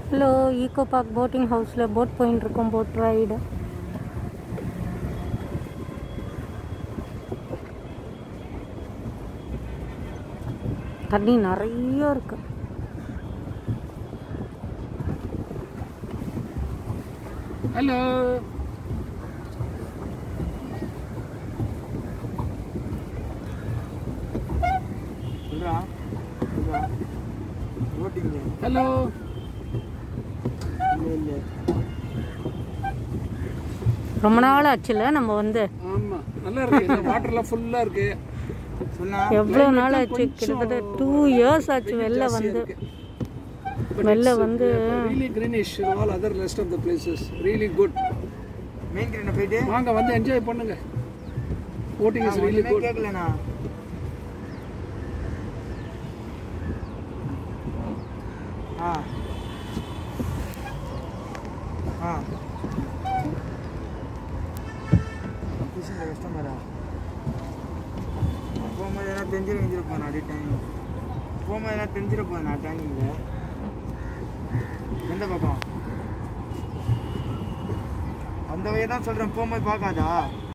hello eco park boating ஹவுஸில் boat போயின்னு இருக்கோம் போட் ரைடு தண்ணி நிறைய இருக்கு ஹலோ சொல்றா சொல்றா ஓட்டிங்க ஹலோ இல்லை இல்லை ரொம்ப நாள் ஆச்சுல நம்ம வந்து ஆமா நல்லா இருக்கு இந்த வாட்டர்லாம் ஃபுல்லா இருக்கு சொன்னா எவ்வளோ நாள் ஆச்சு கிட்டத்தட்ட டூ இயர்ஸ் ஆச்சு வெளில வந்து வெளில வந்து really greenish all other rest of the places really good main கிரீனை போயிட்டு வாங்க வந்து என்ஜாய் பண்ணுங்க போட்டிங் இஸ் ரியலி ஒன்றுமே குட் கேட்கலண்ணா ஆ ஆ டியூஷனில் கஸ்டமரா போகும்போது எதனா தெரிஞ்சிட தெரிஞ்சிருப்போம் அப்படியே டைம் போகும்போது எதனா தெரிஞ்சிருப்போம் நான் டைமிங்கில் எந்த பக்கம் அந்த வழியை தான் சொல்கிறேன் போகும்போது பார்க்காதா